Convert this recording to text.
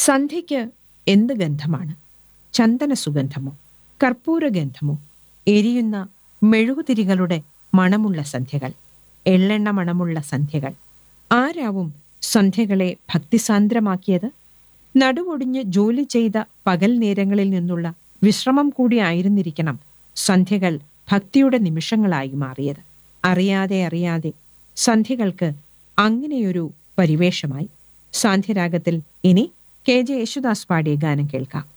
സന്ധ്യയ്ക്ക് എന്ത് ഗന്ധമാണ് ചന്ദന സുഗന്ധമോ കർപ്പൂരഗന്ധമോ എരിയുന്ന മെഴുകുതിരികളുടെ മണമുള്ള സന്ധ്യകൾ എള്ളെണ്ണ മണമുള്ള സന്ധ്യകൾ ആരാവും സന്ധ്യകളെ ഭക്തിസാന്ദ്രമാക്കിയത് നടുവൊടിഞ്ഞ് ജോലി ചെയ്ത പകൽ നേരങ്ങളിൽ നിന്നുള്ള വിശ്രമം കൂടി ആയിരുന്നിരിക്കണം സന്ധ്യകൾ ഭക്തിയുടെ നിമിഷങ്ങളായി മാറിയത് അറിയാതെ അറിയാതെ സന്ധ്യകൾക്ക് അങ്ങനെയൊരു പരിവേഷമായി സാന്ധ്യരാഗത്തിൽ ഇനി കെ ജെ യേശുദാസ് പാടിയ ഗാനം കേൾക്കാം